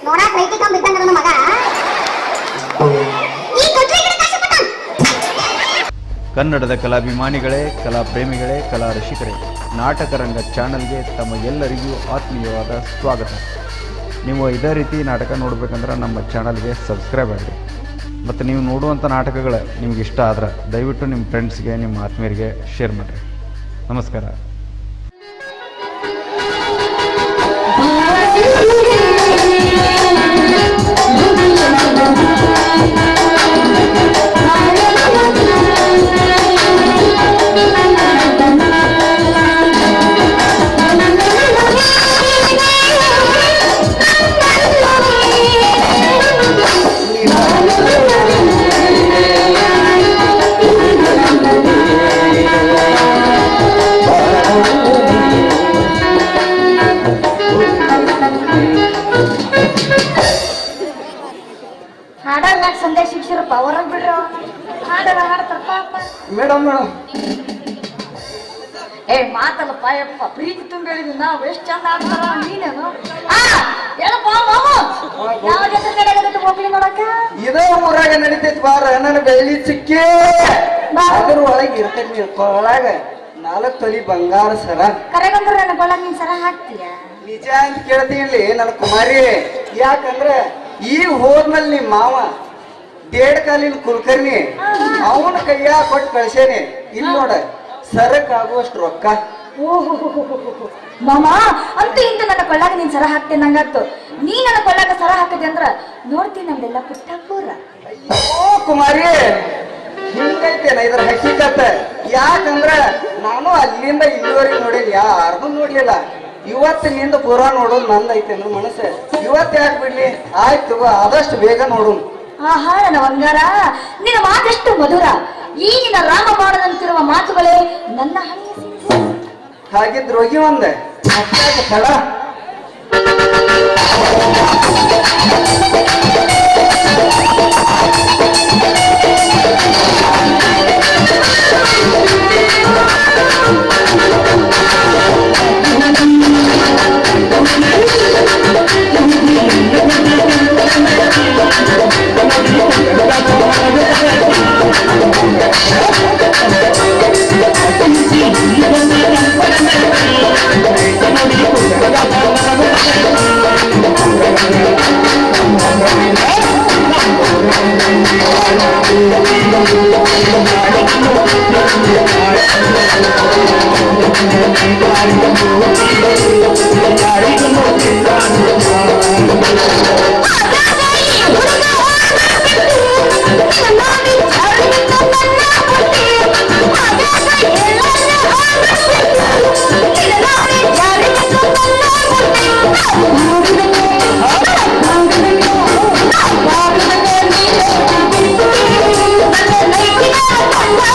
ನೋಡಾಕ್ ರೈತಿ ಕಂಬ ಇದ್ದಂಗ ನನ್ನ ಮಗ ಈ ಕೊಟ್ರೆ ಈ ಕಡೆ ಕಾಸು ಕೊಟ್ಟಾನ. ಕನ್ನಡದ ಕಲಾಭಿಮಾನಿಗಳೇ ಕಲಾ ಪ್ರೇಮಿಗಳೇ ಕಲಾ ರಸಿಕರೇ ನಾಟಕರಂಗ ಚಾನಲ್ಗೆ ತಮ್ಮ ಎಲ್ಲರಿಗೂ ಆತ್ಮೀಯವಾದ ಸ್ವಾಗತ ನೀವು ಇದೇ ರೀತಿ ನಾಟಕ ನೋಡ್ಬೇಕಂದ್ರೆ ನಮ್ಮ ಚಾನಲ್ಗೆ ಸಬ್ಸ್ಕ್ರೈಬ್ ಆಗಿರಿ ಮತ್ತು ನೀವು ನೋಡುವಂಥ ನಾಟಕಗಳು ನಿಮ್ಗೆ ಇಷ್ಟ ಆದ್ರೆ ದಯವಿಟ್ಟು ನಿಮ್ಮ ಫ್ರೆಂಡ್ಸ್ಗೆ ನಿಮ್ಮ ಆತ್ಮೀಯರಿಗೆ ಶೇರ್ ಮಾಡಿರಿ ನಮಸ್ಕಾರ ಹಾಡಾಗ ಯಾಕೆ ಸಂದೇಶ ಶಿಕ್ಷರಪ್ಪ ಹೊರಗ್ ಬಿಡ್ರಿ ಹಾಡಾಗ ಹಾಡ್ತಾರಪ್ಪ ಅಪ್ಪ ಮೇಡಮ್ ಮೇಡಮ್ ಏ ಮಾತಲ್ಲಪ್ಪ ಯಪ್ಪ ಪ್ರೀತಿ ತುಂಬಿ ಹೇಳಿದ್ವಿ ನಾವು ಎಷ್ಟು ಚಂದ ಆಡ್ತಾರ ನೀನೇನು ಆ ಹೇಳಪ್ಪ ಮಾಮು ಯಾವ ಜೊತೆ ಕಡೆ ಹೋಗ್ಲಿ ನೋಡಕ್ಕ ಇದೇ ಊರಾಗ ನಡಿತೈತಿ ಬಾರ ನನ್ನ ಬೆಳ್ಳಿ ಚಿಕ್ಕಿ ಬಾ. ಅದ್ರ ಒಳಗೆ ಇರ್ತೈತಿ ನೀನ್ ಕೊಳಗ ನಾಲ್ಕು ತೊಲಿ ಬಂಗಾರ ಸರ ಕರೆಗಂದ್ರೆ ನನ್ನ ಗೊಳಗ ನೀನ್ ಸರ ಹಾಕ್ತೀಯ ನಿಜ ಅಂತ ಕೇಳ್ತೀನಿ ನನ್ನ ಕುಮಾರಿ ಯಾಕಂದ್ರೆ ಈಗ ಹೋದ್ಮೇಲೆ ನಿಮ್ಮ ಮಾವ ದೇಡ್ ಕಾಲಿನ ಕುಲ್ಕರ್ಣಿ ಅವನ ಕೈಯ ಕೊಟ್ಟು ಕಳ್ಸೇನಿ ಇಲ್ಲಿ ನೋಡ ಸರಕ್ ಆಗುವಷ್ಟು ರೊಕ್ಕ ಓಹೋ ಮಾಮ ಅಂತೂ ಇಂತೂ ನನ್ನ ಕೊಳ್ಳಾಗ ನೀನ್ ಸರ ಹಾಕ್ತೇನೆ ನಂಗಾತು ನೀ ನನ್ನ ಕೊಳ್ಳಾಗ ಸರ ಹಾಕದೆ ಅಂದ್ರ ನೋಡ್ತೀನಿ ನಮ್ದೆಲ್ಲ ಪುಟ್ಟ ಪೂರ ಓ ಕುಮಾರಿ ಹಿಂಗೈತೇನ ಇದ್ರ ಹಕ್ಕಿಕತ್ತ ಯಾಕಂದ್ರ ನಾನು ಅಲ್ಲಿಂದ ಇಲ್ಲಿವರೆಗೆ ನೋಡೀನಿ ಯಾರ್ದು ನೋಡ್ಲಿಲ್ಲ ಇವತ್ತು ನಿಂದ ಪೂರಾ ನೋಡೋದು ನಂದೈತೆ ನನ್ನ ಮನಸ್ಸು ಇವತ್ತು ಯಾಕೆ ಬಿಡ್ಲಿ ಆಯ್ತು ಬಾ, ಆದಷ್ಟು ಬೇಗ ನೋಡು ಆಹಾ ನನ್ನ ಬಂಗಾರ ನಿನ್ನ ಮಾತೆಷ್ಟು ಮಧುರ ಈ ನಿನ್ನ ರಾಮ ಮಾಡದಂತಿರುವ ಮಾತುಗಳೇ ನನ್ನ ಹಣೆಯ ಸಿಂಧೂರ. ಹಾಗಿದ್ರೆ ಹೋಗಿ ಒಂದೆ ಅಷ್ಟಾಗ ತಡ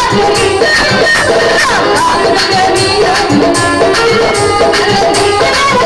Thank you.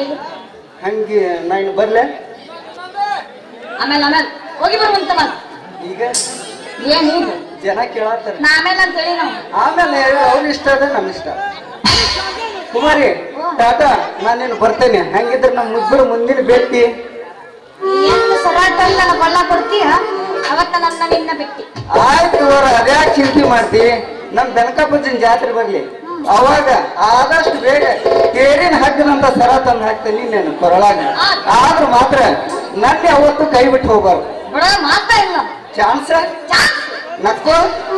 ಈಗ ಹಂಗೆ ನಾ ಇನ್ನು ಬರ್ಲೆ ಆಮೇಲೆ ಆಮೇಲೆ ಹೋಗಿ ಬರುವಂತ ಈಗ ಏನ್ ಈಗ ಜನ ಕೇಳತ್ತಾರ ನಾ ಆಮೇಲೆ ಅಂತ ಹೇಳಿ ನಾವು ಆಮೇಲೆ ಅವ್ರ ಇಷ್ಟ ಅದ ನಮ್ಮ ಇಷ್ಟ ಕುಮಾರಿ ಟಾಟಾ ನಾನೇನು ಬರ್ತೇನೆ ಹಂಗಿದ್ರೆ ನಮ್ಮ ಮುಗ್ಗರು ಮುಂದಿನ ಭೇಟಿ ಏನು ಸರಾಟ ನನ್ನ ಕೊಳ್ಳ ಕೊಡ್ತೀಯ ಅವತ್ತ ನನ್ನ ನಿನ್ನ ಬಿಟ್ಟಿ ಆಯ್ತು ಅವ್ರ ಅದ್ಯಾಕೆ ಚಿಂತೆ ಮಾಡ್ತಿ ನಮ್ ಬೆನಕಪ್ಪಜ್ಜನ ಜಾತ್ರೆ ಬರ್ಲಿ ಅವಾಗ ಆದಷ್ಟು ಬೇಗ ತೇರಿನ ಹಗ್ಗನಂತ ಸರ ತಂದು ಹಾಕ್ತೇನೆ ನೀನು ಕೊರಳಾಗ ಆದ್ರೂ ಮಾತ್ರ ನನ್ನ ಅವತ್ತು ಕೈ ಬಿಟ್ಟು ಹೋಗ್ಬಾರ್ದು ಬಿಡ ಮಾತಾ ಇಲ್ಲ ಚಾನ್ಸ ನಕ್ಕೋ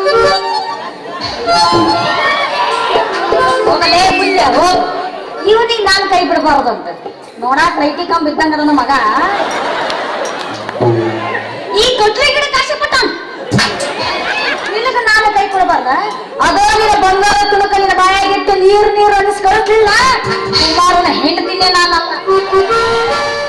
ಹೋಗಲೇ ಬುಲ್ಯ ಹೋಗ್ ಇವನಿಗೆ ನಾನು ಕೈ ಬಿಡಬಾರ್ದು ಅಂತ ನೋಡಾಕ್ ಲೈಟಿ ಕಂಬ ಇದ್ದಂಗ ನನ್ನ ಮಗ ಈ ಕೊಟ್ರಿ ಗಿಡ ಕಾಶಿ ಪಟ್ಟಾನ ನಿನಗ ನಾನು ಕೈ ಕೊಡಬಾರ್ದ ಅದೋ ನಿನ್ನ ಬಂಗಾರ ತುಣುಕ ನಿನ್ನ ಬಾಯಾಗಿಟ್ಟು ನೀರು ನೀರು ಅನಿಸ್ಕೊಳ್ತಿಲ್ಲ ಕುಮಾರನ ಹೆಂಡತಿನೇ ನಾನಲ್ಲ